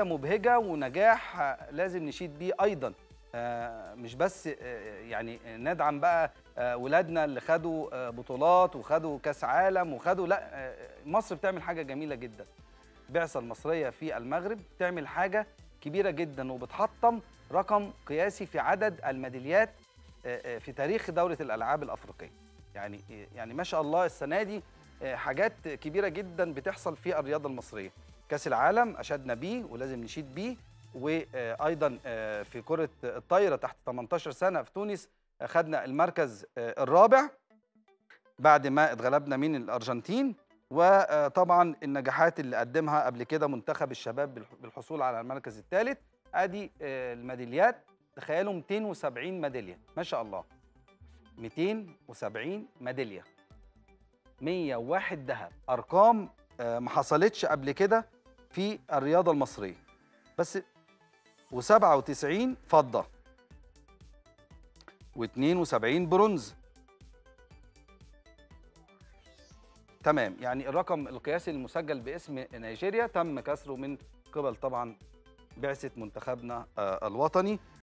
مبهجه ونجاح آه، لازم نشيد بيه ايضا آه، مش بس آه، يعني ندعم بقى آه، ولادنا اللي خدوا آه، بطولات وخدوا كاس عالم وخدوا لا آه، مصر بتعمل حاجه جميله جدا البعثه المصريه في المغرب بتعمل حاجه كبيره جدا وبتحطم رقم قياسي في عدد الميداليات آه، آه، في تاريخ دوله الالعاب الافريقيه يعني يعني ما شاء الله السنه دي آه، حاجات كبيره جدا بتحصل في الرياضه المصريه كاس العالم اشدنا بيه ولازم نشيد بيه وايضا آه، في كره الطايره تحت 18 سنه في تونس آه، خدنا المركز آه، الرابع بعد ما اتغلبنا من الارجنتين وطبعا النجاحات اللي قدمها قبل كده منتخب الشباب بالح- بالحصول على المركز الثالث ادي آه، الميداليات تخيلوا 270 ميداليه ما شاء الله 270 ميداليه 101 ذهب ارقام آه، ما حصلتش قبل كده في الرياضه المصريه بس و97 فضه و72 برونز تمام يعني الرقم القياسي المسجل باسم نيجيريا تم كسره من قبل طبعا بعثه منتخبنا آه، الوطني